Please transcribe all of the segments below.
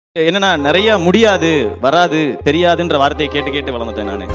என்னன்னா நிறைய முடியாது வராது தெரியாதுன்ற வார்த்தையை கேட்டு கேட்டு வளர்ந்துட்டேன் நானு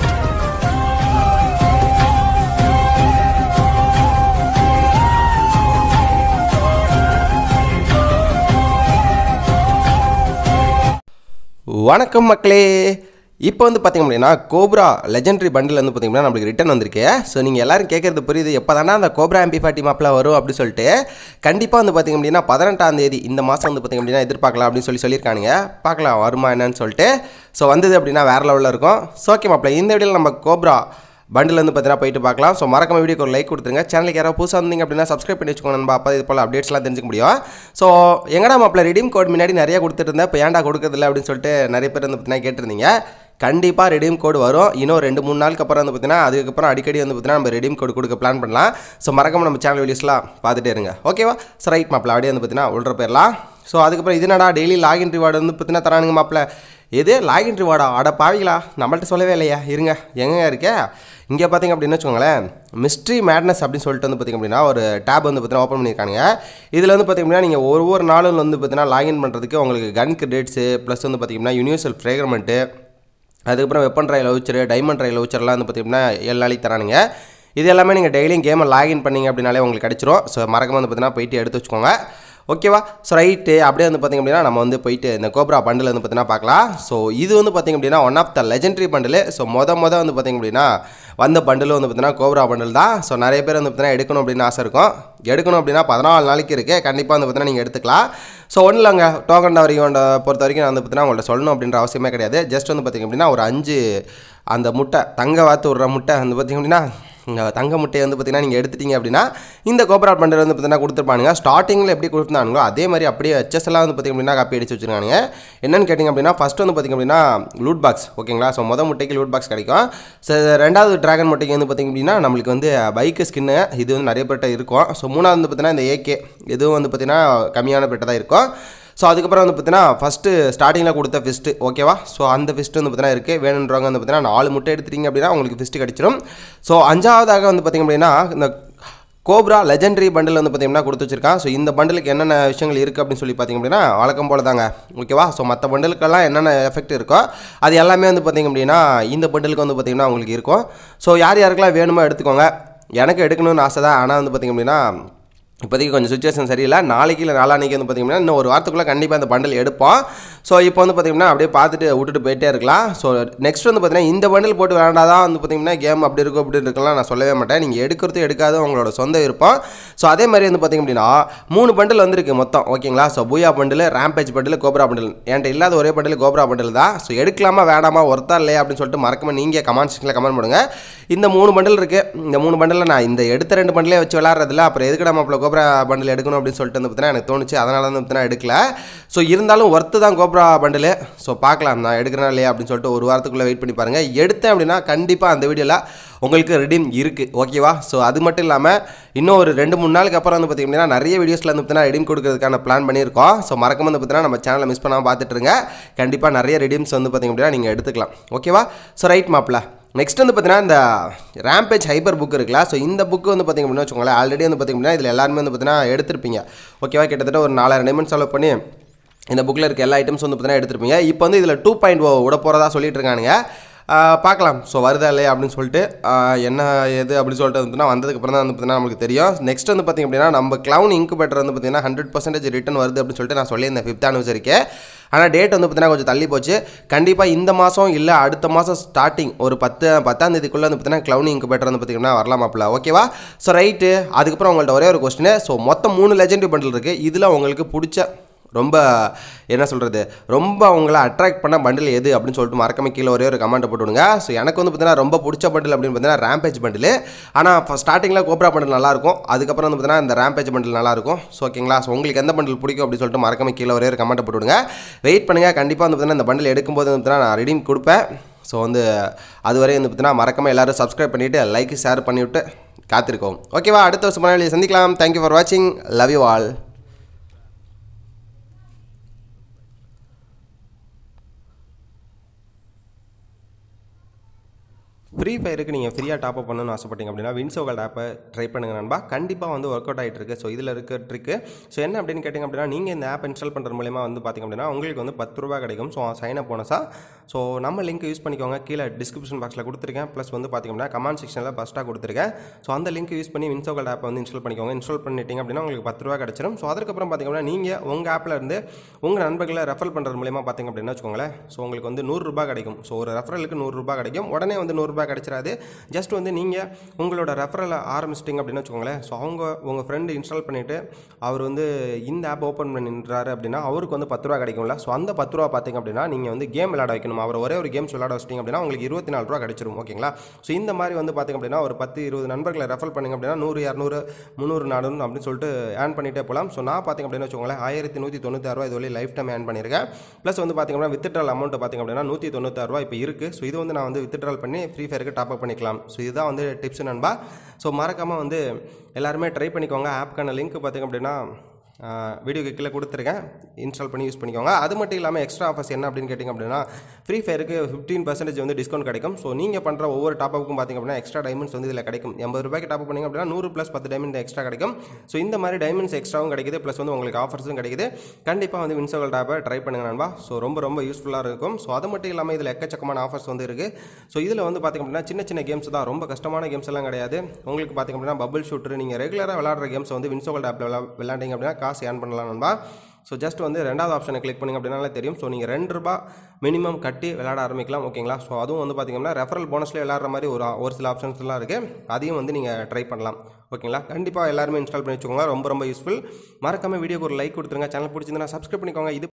வணக்கம் மக்களே இப்போ வந்து பார்த்திங்க அப்படின்னா கோப்ரா லெஜெண்டரி பண்டில் வந்து பார்த்திங்கன்னா நம்மளுக்கு ரிட்டன் வந்திருக்கு ஸோ நீங்கள் எல்லாரும் கேட்குறது புரியுது எப்போ தானே அந்த கோப்ரா எம்பி ஃபார்ட்டி மாப்பில் வரும் அப்படின்னு சொல்லிட்டு கண்டிப்பாக வந்து பார்த்திங்க அப்படின்னா பதினெட்டாம் தேதி இந்த மாதம் வந்து பார்த்திங்க அப்படின்னா எதிர்பார்க்கலாம் அப்படின்னு சொல்லி சொல்லியிருக்கானுங்க பார்க்கலாம் வருமா என்னன்னு சொல்லிட்டு ஸோ வந்தது அப்படின்னா வேறு லெவலில் இருக்கும் ஸோ ஓகே மாப்பிள்ள இந்த வீடியோவில் நம்ம கோப்ரா பண்டில் வந்து பார்த்தீங்கன்னா போயிட்டு பார்க்கலாம் ஸோ மறக்காம வீடியோக்கு ஒரு லைக் கொடுத்துருங்க சேனலுக்கு யாராவது புதுசாக வந்தீங்க அப்படின்னா சப்ஸ்கிரைப் பண்ணி வச்சுக்கோங்க நண்பா அப்போ இது போல் அப்டேட்ஸ்லாம் தெரிஞ்சுக்க முடியும் ஸோ எங்கடா மாப்பிள்ள ரிடீம் கோட் முன்னாடி நிறைய கொடுத்துட்டு இருந்தேன் இப்போ ஏன்டா கொடுக்கறதில்ல அப்படின்னு சொல்லிட்டு நிறைய பேர் வந்து பார்த்தீங்கன்னா கேட்டிருந்தீங்க கண்டிப்பாக ரெடீம் கோடு வரும் இன்னும் ரெண்டு மூணு நாளுக்கு அப்புறம் வந்து பார்த்தீங்கன்னா அதுக்கப்புறம் அடிக்கடி வந்து பார்த்தீங்கன்னா நம்ம ரெடீம் கோடு கொடுக்க பிளான் பண்ணலாம் ஸோ மறக்காம நம்ம சேனல் வீடியோஸ்லாம் பார்த்துட்டே இருங்க ஓகேவா ஸோ ரைட் மாப்பிள்ள அப்படியே வந்து பார்த்தீங்கன்னா உள்ள போயிடலாம் ஸோ அதுக்கப்புறம் இது என்னடா டெய்லி லாகின் ரிவார்டு வந்து பார்த்தீங்கன்னா தரானுங்க மாப்பிள்ள எது லாகின் ரிவார்டா அட பாவிங்களா நம்மள்ட்ட சொல்லவே இல்லையா இருங்க எங்க இருக்கே இங்கே பார்த்தீங்க அப்படின்னு வச்சுக்கோங்களேன் மிஸ்ட்ரி மேட்னஸ் அப்படின்னு சொல்லிட்டு வந்து பார்த்திங்க அப்படின்னா ஒரு டேப் வந்து பார்த்தீங்கன்னா ஓப்பன் பண்ணியிருக்காங்க இதில் வந்து பார்த்திங்க அப்படின்னா நீங்கள் ஒவ்வொரு நாளும் வந்து பார்த்தீங்கன்னா லாகின் பண்ணுறதுக்கு உங்களுக்கு கன் கிரெடிட்ஸு ப்ளஸ் வந்து பார்த்திங்கன்னா யூனிவர்சல் ஃப்ரேக்ரமெண்ட்டு அதுக்கப்புறம் weapon trial voucher diamond trial வவுச்சர்லாம் வந்து பார்த்திங்கன்னா ஏழு நாளைக்கு தரானுங்க இது எல்லாமே நீங்கள் டெய்லியும் கேமை லாகின் பண்ணீங்க அப்படின்னாலே உங்களுக்கு கிடச்சிரும் ஸோ மறக்காம வந்து பார்த்தீங்கன்னா போயிட்டு எடுத்து வச்சுக்கோங்க ஓகேவா ஸோ ரைட்டு அப்படியே வந்து பார்த்திங்க அப்படின்னா நம்ம வந்து போயிட்டு இந்த கோப்ரா பண்டில் வந்து பார்த்தீங்கன்னா பார்க்கலாம் ஸோ இது வந்து பார்த்திங்க அப்படின்னா one of the legendary bundle so மொத மொத வந்து பார்த்திங்க அப்படின்னா வந்த பண்டில் வந்து பார்த்தீங்கன்னா கோப்ரா பண்டில் தான் ஸோ நிறைய பேர் வந்து பார்த்தீங்கன்னா எடுக்கணும் அப்படின்னு ஆசை இருக்கும் எடுக்கணும் அப்படின்னா பதினாலு நாளைக்கு இருக்குது கண்டிப்பாக வந்து பார்த்தீங்கன்னா நீங்கள் எடுத்துக்கலாம் ஸோ ஒன்றும் இல்லைங்க டோக்கன் வரைக்கும் பொறுத்த வரைக்கும் நான் வந்து பார்த்தீங்கன்னா உங்கள்ட்ட சொல்லணும் அப்படின்ற அவசியமே கிடையாது ஜஸ்ட் வந்து பார்த்திங்க அப்படின்னா ஒரு அஞ்சு அந்த முட்டை தங்க வாத்து விட்ற முட்டை வந்து பார்த்திங்க அப்படின்னா இந்த தங்க முட்டையை வந்து பார்த்தீங்கன்னா நீங்கள் எடுத்துட்டீங்க அப்படின்னா இந்த கோபரா பண்டல் வந்து பார்த்தீங்கன்னா கொடுத்துருப்பானுங்க ஸ்டார்டிங்கில் எப்படி கொடுத்துருந்தானுங்களோ அதே மாதிரி அப்படியே ஹெச்எஸ் எல்லாம் வந்து பார்த்திங்க அப்படின்னா காப்பி அடிச்சு வச்சிருக்கானுங்க என்னன்னு கேட்டிங்க அப்படின்னா ஃபஸ்ட் வந்து பார்த்திங்க அப்படின்னா லூட் பாக்ஸ் ஓகேங்களா ஸோ மொதல் முட்டைக்கு லூட் பாக்ஸ் கிடைக்கும் ஸோ ரெண்டாவது ட்ராகன் முட்டைக்கு வந்து பார்த்திங்க அப்படின்னா நம்மளுக்கு வந்து பைக்கு ஸ்கின்னு இது வந்து நிறைய பேர்ட்ட இருக்கும் ஸோ மூணாவது வந்து பார்த்தீங்கன்னா இந்த ஏகே இதுவும் வந்து பார்த்திங்கன்னா கம்மியான பேர்ட்ட தான் இருக்கும் ஸோ அதுக்கப்புறம் வந்து பார்த்தீங்கன்னா ஃபஸ்ட்டு ஸ்டார்டிங்கில் கொடுத்த ஃபிஸ்ட்டு ஓகேவா ஸோ அந்த ஃபிஸ்ட்டு வந்து பார்த்தீங்கன்னா இருக்குது வேணுன்றவங்க வந்து பார்த்தீங்கன்னா நாலு முட்டை எடுத்துட்டீங்க அப்படின்னா உங்களுக்கு ஃபிஸ்ட்டு கிடச்சிரும் ஸோ அஞ்சாவதாக வந்து பார்த்திங்க அப்படின்னா இந்த கோப்ரா லெஜெண்டரி பண்டில் வந்து பார்த்திங்கன்னா கொடுத்து வச்சிருக்கான் ஸோ இந்த பண்டலுக்கு என்னென்ன விஷயங்கள் இருக்குது அப்படின்னு சொல்லி பார்த்திங்க அப்படின்னா வழக்கம் போல தாங்க ஓகேவா ஸோ மற்ற பண்டலுக்கெல்லாம் என்னென்ன எஃபெக்ட் இருக்கோ அது எல்லாமே வந்து பார்த்திங்க அப்படின்னா இந்த பண்டலுக்கு வந்து பார்த்திங்கன்னா உங்களுக்கு இருக்கும் ஸோ யார் யாருக்கெல்லாம் வேணுமோ எடுத்துக்கோங்க எனக்கு எடுக்கணும்னு ஆசை தான் ஆனால் வந்து பார்த்திங்க அப்படின்னா இப்போதைக்கு கொஞ்சம் சுச்சுவேஷன் சரியில்லை நாளைக்கு இல்லை நாளானைக்கு வந்து பார்த்திங்கன்னா இன்னும் ஒரு வாரத்துக்குள்ளே கண்டிப்பாக அந்த பண்டில் எடுப்போம் ஸோ இப்போ வந்து பார்த்திங்கன்னா அப்படியே பார்த்துட்டு விட்டுட்டு போயிட்டே இருக்கலாம் ஸோ நெக்ஸ்ட் வந்து பார்த்திங்கன்னா இந்த பண்டில் போட்டு வேண்டாதான் வந்து பார்த்திங்கன்னா கேம் அப்படி இருக்கும் அப்படி இருக்கலாம் நான் சொல்லவே மாட்டேன் நீங்கள் எடுக்கிறது எடுக்காது உங்களோட சொந்த விருப்பம் ஸோ அதே மாதிரி வந்து பார்த்திங்க அப்படின்னா மூணு பண்டில் வந்திருக்கு மொத்தம் ஓகேங்களா so Booyah bundle rampage bundle cobra bundle என்கிட்ட இல்லாத ஒரே பண்டில் கோப்ரா பண்டில் தான் ஸோ எடுக்கலாமா வேணாமா ஒருத்தா இல்லையா அப்படின்னு சொல்லிட்டு மறக்காம நீங்கள் கமெண்ட் செக்ஷனில் கமெண்ட் பண்ணுங்க இந்த மூணு பண்டில் இருக்குது இந்த மூணு பண்டில் நான் இந்த எடுத்த ரெண்டு பண்டிலே வச்சு விளாட்றதில்ல அப்புறம் எதுக்கு நம்ம கோப்ரா பண்டில் எடுக்கணும் அப்படின்னு சொல்லிட்டு வந்து பார்த்தீங்கன்னா எனக்கு தோணுச்சு அதனால தான் பார்த்தீங்கன்னா எடுக்கல ஸோ இருந்தாலும் ஒர்த்து தான் கோப்ரா பண்டில் ஸோ பார்க்கலாம் நான் எடுக்கிறேன் இல்லையா அப்படின்னு சொல்லிட்டு ஒரு வாரத்துக்குள்ளே வெயிட் பண்ணி பாருங்கள் எடுத்தேன் அப்படின்னா கண்டிப்பாக அந்த வீடியோவில் உங்களுக்கு ரெடீம் இருக்குது ஓகேவா ஸோ அது மட்டும் இல்லாமல் இன்னும் ஒரு ரெண்டு மூணு நாளுக்கு அப்புறம் வந்து பார்த்திங்க அப்படின்னா நிறைய வீடியோஸில் வந்து பார்த்தீங்கன்னா ரெடீம் கொடுக்கறதுக்கான பிளான் பண்ணியிருக்கோம் ஸோ மறக்காம வந்து பார்த்தீங்கன்னா நம்ம சேனலை மிஸ் பண்ணாமல் பார்த்துட்டு இருங்க கண்டிப்பாக நிறைய ரெடீம்ஸ் வந்து பார்த்திங்க அப்படின்னா நீங்கள் எடுத்துக்கலாம் ஓகேவா ஸோ ரைட் மாப்பிள்ள நெக்ஸ்ட் வந்து பார்த்தீங்கன்னா இந்த ரேம்பேஜ் ஹைப்பர் புக் இருக்குல்ல ஸோ இந்த புக்கு வந்து பார்த்திங்க அப்படின்னா வச்சுக்கோங்களேன் ஆல்ரெடி வந்து பார்த்திங்க அப்படின்னா இதில் எல்லாருமே வந்து பார்த்தீங்கன்னா எடுத்திருப்பீங்க ஓகேவா கிட்டத்தட்ட ஒரு நாலாயிரம் டைமண்ட் செலவு பண்ணி இந்த புக்கில் இருக்க எல்லா ஐட்டம்ஸ் வந்து பார்த்தீங்கன்னா எடுத்திருப்பீங்க இப்போ வந்து இதில் டூ பாயிண்ட் ஓ விட போகிறதா சொல்லிட்டு இருக்கானுங்க ஆஹ் பார்க்கலாம் ஸோ வருதா இல்லையா அப்படின்னு சொல்லிட்டு ஆஹ் என்ன எது அப்படின்னு சொல்லிட்டு வந்துன்னா வந்ததுக்கப்புறம் தான் வந்து பார்த்தீங்கன்னா நமக்கு தெரியும் நெக்ஸ்ட் வந்து பார்த்திங்க அப்படின்னா நம்ம க்ளவுன் இன்குபேட்டர் வந்து பார்த்தீங்கன்னா ஹண்ட்ரட் பர்சன்டேஜ் ரிட்டன் வருது அப்படின்னு சொல்லிட்டு நான் சொல்லியிருந்தேன் ஃபிஃப்த் ஆனிவர்சரிக்கு ஆனால் டேட் வந்து பார்த்தீங்கன்னா கொஞ்சம் தள்ளி போச்சு கண்டிப்பாக இந்த மாதம் இல்லை அடுத்த மாதம் ஸ்டார்டிங் ஒரு பத்து பத்தாம் தேதிக்குள்ளே வந்து பார்த்தீங்கன்னா க்ளவுன் இன்குபேட்டர் வந்து பார்த்தீங்கன்னா வரலாமாப்பில் ஓகேவா ஸோ ரைட்டு அதுக்கப்புறம் உங்கள்ட்ட ஒரே ஒரு கொஸ்டின் ஸோ மொத்தம் மூணு லெஜெண்டரி பண்டில் இருக்குது இதில் உங்களுக்கு பிடிச்ச ரொம்ப என்ன சொல்கிறது ரொம்ப உங்களை அட்ராக்ட் பண்ண பண்டில் எது அப்படின்னு சொல்லிட்டு மறக்காம கீழே ஒரே ஒரு கமெண்ட் போட்டு விடுங்க ஸோ எனக்கு வந்து பார்த்தீங்கன்னா ரொம்ப பிடிச்ச பண்டில் அப்படின்னு பார்த்தீங்கன்னா ரேம்பேஜ் பண்டில் ஆனால் ஸ்டார்டிங்கில் கோப்ரா பண்டில் நல்லாயிருக்கும் அதுக்கப்புறம் வந்து பார்த்தீங்கன்னா இந்த ரேம்பேஜ் பண்டில் நல்லாயிருக்கும் ஸோ ஓகேங்களா ஸோ உங்களுக்கு எந்த பண்டில் பிடிக்கும் அப்படின்னு சொல்லிட்டு மறக்காம கீழே ஒரே ஒரு கமெண்ட் போட்டு விடுங்க வெயிட் பண்ணுங்கள் கண்டிப்பாக வந்து பார்த்தீங்கன்னா இந்த பண்டில் எடுக்கும்போது வந்து பார்த்தீங்கன்னா நான் ரெடீம் கொடுப்பேன் ஸோ வந்து அதுவரை வந்து பார்த்தீங்கன்னா மறக்காம எல்லாரும் சப்ஸ்கிரைப் பண்ணிவிட்டு லைக் ஷேர் பண்ணிவிட்டு காத்திருக்கோம் ஓகேவா அடுத்த வருஷம் மலையாளி சந்திக்கலாம் தேங்க்யூ ஃபார் வாட்சிங் லவ் யூ ஆல் ஃப்ரீ ஃபயருக்கு நீங்கள் ஃப்ரீயாக டாப் அப் பண்ணணும்னு ஆசைப்பட்டீங்க அப்படின்னா வின்சோகல் ஆப்பை ட்ரை பண்ணுங்க நண்பா கண்டிப்பாக வந்து ஒர்க் அவுட் ஆகிட்டு இருக்கு ஸோ இதில் இருக்க ட்ரிக்கு ஸோ என்ன அப்படின்னு கேட்டிங்க அப்படின்னா நீங்கள் இந்த ஆப் இன்ஸ்டால் பண்ணுறது மூலயமா வந்து பார்த்திங்க அப்படின்னா உங்களுக்கு வந்து பத்து ரூபா கிடைக்கும் ஸோ சைன் அப் போனஸா ஸோ நம்ம லிங்க் யூஸ் பண்ணிக்கோங்க கீழே டிஸ்கிரிப்ஷன் பாக்ஸில் கொடுத்துருக்கேன் ப்ளஸ் வந்து பார்த்திங்க அப்படின்னா கமெண்ட் செக்ஷனில் ஃபஸ்ட்டாக கொடுத்துருக்கேன் ஸோ அந்த லிங்க் யூஸ் பண்ணி வின்சோகல் ஆப்பை வந்து இன்ஸ்டால் பண்ணிக்கோங்க இன்ஸ்டால் பண்ணிட்டீங்க அப்படின்னா உங்களுக்கு பத்து ரூபா கிடச்சிரும் ஸோ அதுக்கப்புறம் பார்த்திங்க அப்படின்னா நீங்கள் உங்கள் ஆப்பில் இருந்து உங்கள் நண்பர்களை ரெஃபர் பண்ணுறது மூலயமா பார்த்திங்க அப்படின்னா வச்சுக்கோங்களேன் ஸோ உங்களுக்கு வந்து நூறுரூபா கிடைக்கும் ஸோ ஒரு ரெஃபரலுக்கு நூறுரூபா கிடைக்கும் உடனே வந்து நூறுரூபா கிடைச்சிடாது ஜஸ்ட் வந்து நீங்கள் உங்களோட ரெஃபரலை ஆரம்பிச்சிட்டிங்க அப்படின்னு வச்சுக்கோங்களேன் ஸோ அவங்க உங்கள் ஃப்ரெண்டு இன்ஸ்டால் பண்ணிவிட்டு அவர் வந்து இந்த ஆப் ஓப்பன் பண்ணின்றாரு அப்படின்னா அவருக்கு வந்து பத்து ரூபா கிடைக்கும்ல ஸோ அந்த பத்து ரூபா பார்த்தீங்க அப்படின்னா நீங்கள் வந்து கேம் விளையாட வைக்கணும் அவர் ஒரே ஒரு கேம்ஸ் விளையாட வச்சிட்டிங்க அப்படின்னா உங்களுக்கு இருபத்தி நாலு ரூபா கிடைச்சிரும் ஓகேங்களா ஸோ இந்த மாதிரி வந்து பார்த்திங்க அப்படின்னா ஒரு பத்து இருபது நண்பர்களை ரெஃபர் பண்ணிங்க அப்படின்னா நூறு இரநூறு முந்நூறு நானூறு அப்படின்னு சொல்லிட்டு ஏர்ன் பண்ணிட்டே போகலாம் ஸோ நான் பார்த்திங்க அப்படின்னு வச்சுக்கோங்களேன் ஆயிரத்தி நூற்றி தொண்ணூத்தாறு ரூபா இது வரையும் லைஃப் டைம் ஏர்ன் பண்ணியிருக்கேன் ப்ளஸ் வந்து பார்த்திங்க அப்படின்னா வித்ட்ரால் அமௌண்ட் பார்த்திங்க அப்படின்னா நூற்றி தொண்ணூத்தாறு ரூபா இப்போ இருக்குது ஸோ இது வந்து நான் வந்து வித்ட்ரால் பண்ணி ஃப்ரீ ஃபயருக்கு டாப் அப் பண்ணிக்கலாம் ஸோ இதுதான் வந்து டிப்ஸ் நண்பா ஸோ மறக்காமல் வந்து எல்லாருமே ட்ரை பண்ணிக்கோங்க ஆப்க்கான லிங்க் பார்த்திங்க அப்படின்னா வீடியோக்கு கீழே கொடுத்துருக்கேன் இன்ஸ்டால் பண்ணி யூஸ் பண்ணிக்கோங்க அது மட்டும் இல்லாமல் எக்ஸ்ட்ரா ஆஃபர்ஸ் என்ன அப்படின்னு கேட்டிங்க அப்படின்னா ஃப்ரீ ஃபயருக்கு ஃபிஃப்டீன் பர்சன்டேஜ் வந்து டிஸ்கவுண்ட் கிடைக்கும் ஸோ நீங்கள் பண்ணுற ஒவ்வொரு டாப் அப்புக்கும் பார்த்திங்க அப்படின்னா எக்ஸ்ட்ரா டைமண்ட்ஸ் வந்து இதில் கிடைக்கும் எண்பது ரூபாய்க்கு டாப் பண்ணிங்க அப்படின்னா நூறு ப்ளஸ் பத்து டைமண்ட் எக்ஸ்ட்ரா கிடைக்கும் ஸோ இந்த மாதிரி டைமண்ட்ஸ் எக்ஸ்ட்ராவும் கிடைக்குது ப்ளஸ் வந்து உங்களுக்கு ஆஃபர்ஸும் கிடைக்குது கண்டிப்பாக வந்து வின்சோகல் டாப்பை ட்ரை பண்ணுங்க நண்பா ஸோ ரொம்ப ரொம்ப யூஸ்ஃபுல்லாக இருக்கும் ஸோ அது மட்டும் இல்லாமல் இதில் எக்கச்சக்கமான ஆஃபர்ஸ் வந்து இருக்குது ஸோ இதில் வந்து பார்த்திங்க அப்படின்னா சின்ன சின்ன கேம்ஸ் தான் ரொம்ப கஷ்டமான கேம்ஸ் எல்லாம் கிடையாது உங்களுக்கு பார்த்திங்க அப்படின்னா பபிள் ஷூட்டர் நீங்கள் ரெகுலராக விளாட்ற கேம்ஸ் வந்து வின்சோகல் ஆப்பில் விளா விளாண்டிங்க அப்படின்னா காசு ஏர்ன் பண்ணலாம் நண்பா ஸோ ஜஸ்ட் வந்து ரெண்டாவது ஆப்ஷனை கிளிக் பண்ணிங்க அப்படின்னாலே தெரியும் ஸோ நீங்கள் ரெண்டு ரூபா மினிமம் கட்டி விளையாட ஆரம்பிக்கலாம் ஓகேங்களா ஸோ அதுவும் வந்து பார்த்தீங்கன்னா ரெஃபரல் போனஸ்லேயே விளையாடுற மாதிரி ஒரு ஒரு சில ஆப்ஷன்ஸ்லாம் இருக்குது அதையும் வந்து நீங்கள் ட்ரை பண்ணலாம் ஓகேங்களா கண்டிப்பாக எல்லாருமே இன்ஸ்டால் பண்ணி வச்சுக்கோங்க ரொம்ப ரொம்ப யூஸ்ஃபுல் மறக்காம வீடியோக்கு ஒரு லைக் கொடுத்துருங்க சேனல் பிடிச்சிருந்தா சப்ஸ்கிரைப் பண்ணிக்கோங்க இது